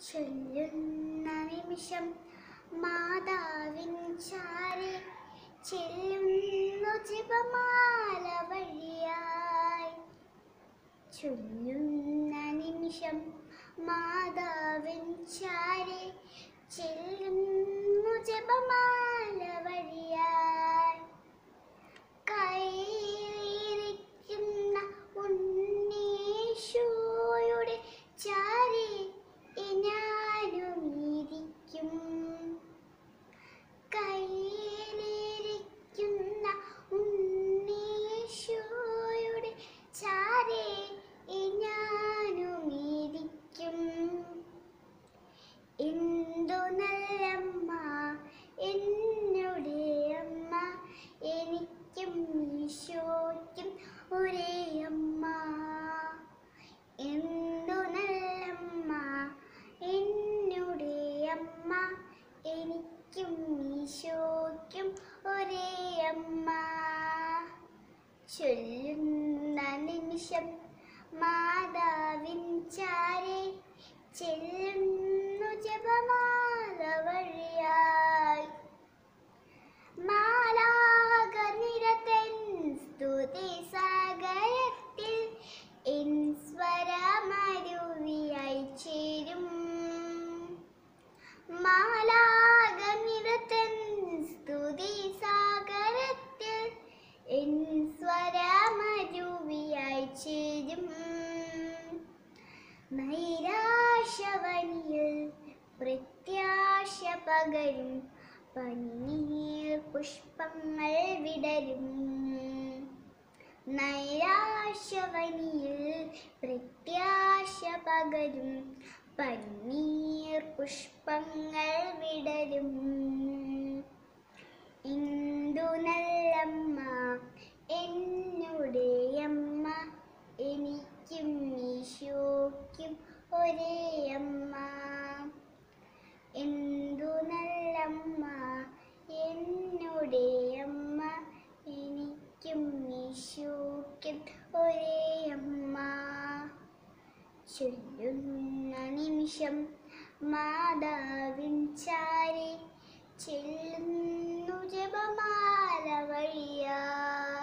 ചൊല്ലുന്ന നിമിഷം മാതാവിൻ ചാരി ചെല്ലുന്നു ജപമാല വഴിയായി ചൊല്ലുന്ന നിമിഷം മാതാവിൻ ചാരി ചെല്ലുന്നു ജപമാല വഴിയായി കയ്യിലിരിക്കുന്ന ഉണ്ണീശോയുടെ ചാരി ഞാനും ഇരിക്കും കയ്യിലിരിക്കുന്ന ഉണ്ണീശോയുടെ ചാരി ഞാനും ഇരിക്കും എന്തു നല്ലമ്മ എന്നുടെ അമ്മ എനിക്കും ഈശോയ്ക്കും ഒരേ അമ്മ എന്തു നല്ലമ്മ എന്നുടെ അമ്മ എനിക്കും ഈശോയ്ക്കും ഒരേ അമ്മ ചൊല്ലുന്ന നിമിഷം മാതാവിൻ ചാരെ ചെല്ലുന്നു ജപമാല വഴിയായി മാലാക നിരതൻ സ്തുതി സാഗരത്തിൽ എൻ സ്വരമരുവിയായി ചേരും മാലാക നിരതൻ സ്തുതി സാഗരത്തിൽ എൻ സ്വരമരുവിയായി ചേരും നൈരാശവനിയിൽ പ്രത്യാശ പകരും പന്നീർ പുഷ്പങ്ങൾ വിടരും നൈരാശവനിയിൽ പ്രത്യാശ പകരും പന്നീർ പുഷ്പങ്ങൾ വിടരും ഇന്ദു നല്ലമ്മ എന്നുടെ അമ്മ എനിക്കും ഈശോയ്ക്കും ഒരേ അമ്മ എന്തു നല്ലമ്മ എന്നുടെ അമ്മ എനിക്കും ഈശോയ്ക്കും ഒരേ അമ്മ ചൊല്ലുന്ന നിമിഷം മാതാവിൻ ചാരി ചെല്ലുന്നു ജപമാല വഴിയായി